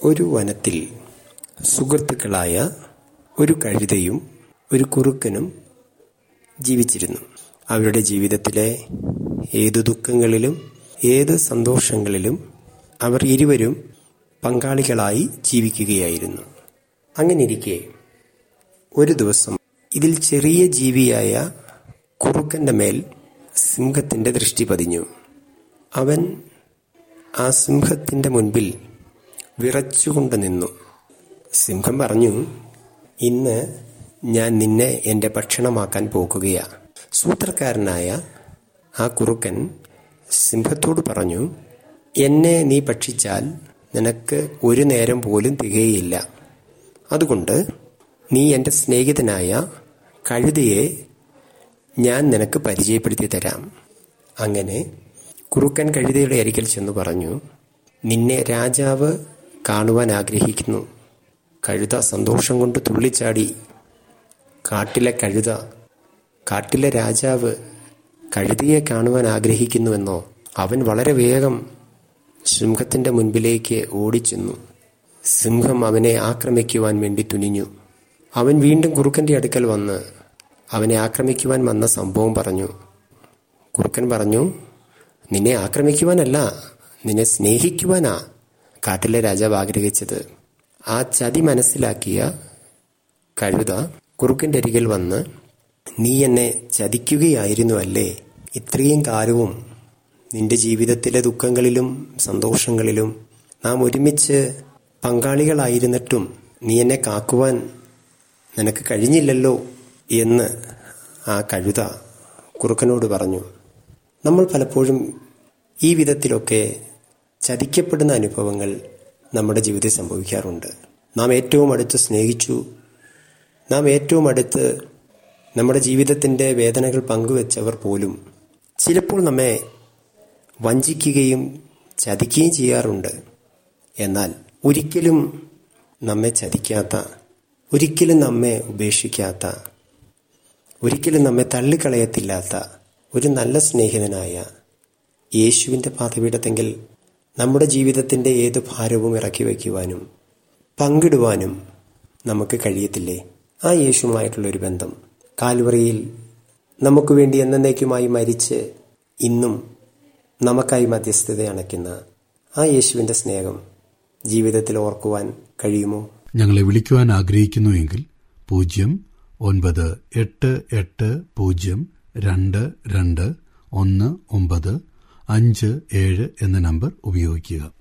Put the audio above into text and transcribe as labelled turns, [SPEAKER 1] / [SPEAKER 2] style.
[SPEAKER 1] ഒരു വനത്തിൽ സുഹൃത്തുക്കളായ ഒരു കഴുതയും ഒരു കുറുക്കനും ജീവിച്ചിരുന്നു അവരുടെ ജീവിതത്തിലെ ഏതു ദുഃഖങ്ങളിലും ഏത് സന്തോഷങ്ങളിലും അവർ ഇരുവരും പങ്കാളികളായി ജീവിക്കുകയായിരുന്നു അങ്ങനെയിരിക്കെ ഒരു ദിവസം ഇതിൽ ചെറിയ ജീവിയായ കുറുക്കന്റെ മേൽ സിംഹത്തിന്റെ ദൃഷ്ടി പതിഞ്ഞു അവൻ ആ സിംഹത്തിന്റെ മുൻപിൽ വിറച്ചുകൊണ്ട് നിന്നു സിംഹം പറഞ്ഞു ഇന്ന് ഞാൻ നിന്നെ എൻ്റെ ഭക്ഷണമാക്കാൻ പോകുകയാ സൂത്രക്കാരനായ ആ കുറുക്കൻ സിംഹത്തോട് പറഞ്ഞു എന്നെ നീ ഭക്ഷിച്ചാൽ നിനക്ക് ഒരു നേരം പോലും തികയില്ല അതുകൊണ്ട് നീ എൻ്റെ സ്നേഹിതനായ കഴുതയെ ഞാൻ നിനക്ക് പരിചയപ്പെടുത്തി തരാം അങ്ങനെ കുറുക്കൻ കഴുതയുടെ അരികിൽ ചെന്നു പറഞ്ഞു നിന്നെ രാജാവ് കാണുവാൻ ആഗ്രഹിക്കുന്നു കഴുത സന്തോഷം കൊണ്ട് തുള്ളിച്ചാടി കാട്ടിലെ കഴുത കാട്ടിലെ രാജാവ് കഴുതയെ കാണുവാൻ ആഗ്രഹിക്കുന്നുവെന്നോ അവൻ വളരെ വേഗം സിംഹത്തിന്റെ മുൻപിലേക്ക് ഓടിച്ചെന്നു സിംഹം അവനെ ആക്രമിക്കുവാൻ വേണ്ടി തുനിഞ്ഞു അവൻ വീണ്ടും കുറുക്കന്റെ അടുക്കൽ വന്ന് അവനെ ആക്രമിക്കുവാൻ വന്ന സംഭവം പറഞ്ഞു കുറുക്കൻ പറഞ്ഞു നിന്നെ ആക്രമിക്കുവാനല്ല നിന്നെ സ്നേഹിക്കുവാനാ കാട്ടിലെ രാജാവ് ആഗ്രഹിച്ചത് ആ ചതി മനസ്സിലാക്കിയ കഴുത കുറുക്കന്റെ അരികിൽ വന്ന് നീ എന്നെ ചതിക്കുകയായിരുന്നു അല്ലേ ഇത്രയും കാലവും നിന്റെ ജീവിതത്തിലെ ദുഃഖങ്ങളിലും സന്തോഷങ്ങളിലും നാം ഒരുമിച്ച് പങ്കാളികളായിരുന്നിട്ടും നീ എന്നെ കാക്കുവാൻ നിനക്ക് കഴിഞ്ഞില്ലല്ലോ എന്ന് ആ കഴുത കുറുക്കനോട് പറഞ്ഞു നമ്മൾ പലപ്പോഴും ഈ വിധത്തിലൊക്കെ ചതിക്കപ്പെടുന്ന അനുഭവങ്ങൾ നമ്മുടെ ജീവിതത്തിൽ സംഭവിക്കാറുണ്ട് നാം ഏറ്റവും അടുത്ത് സ്നേഹിച്ചു നാം ഏറ്റവും അടുത്ത് നമ്മുടെ ജീവിതത്തിൻ്റെ വേദനകൾ പങ്കുവെച്ചവർ പോലും ചിലപ്പോൾ നമ്മെ വഞ്ചിക്കുകയും ചതിക്കുകയും ചെയ്യാറുണ്ട് എന്നാൽ ഒരിക്കലും നമ്മെ ചതിക്കാത്ത ഒരിക്കലും നമ്മെ ഉപേക്ഷിക്കാത്ത ഒരിക്കലും നമ്മെ തള്ളിക്കളയത്തില്ലാത്ത ഒരു നല്ല സ്നേഹിതനായ യേശുവിൻ്റെ പാതപീഠത്തെങ്കിൽ നമ്മുടെ ജീവിതത്തിൻ്റെ ഏത് ഭാരവും ഇറക്കി വയ്ക്കുവാനും പങ്കിടുവാനും നമുക്ക് കഴിയത്തില്ലേ ആ യേശുവുമായിട്ടുള്ളൊരു ബന്ധം കാൽവറിയിൽ നമുക്ക് വേണ്ടി എന്നേക്കുമായി മരിച്ച് ഇന്നും നമുക്കായി മധ്യസ്ഥത അണയ്ക്കുന്ന ആ യേശുവിൻ്റെ സ്നേഹം ജീവിതത്തിൽ ഓർക്കുവാൻ കഴിയുമോ
[SPEAKER 2] ഞങ്ങളെ വിളിക്കുവാൻ ആഗ്രഹിക്കുന്നുവെങ്കിൽ പൂജ്യം ഒൻപത് എട്ട് എട്ട് പൂജ്യം രണ്ട് രണ്ട് ഒന്ന് ഒമ്പത് അഞ്ച് ഏഴ് എന്ന നമ്പർ ഉപയോഗിക്കുക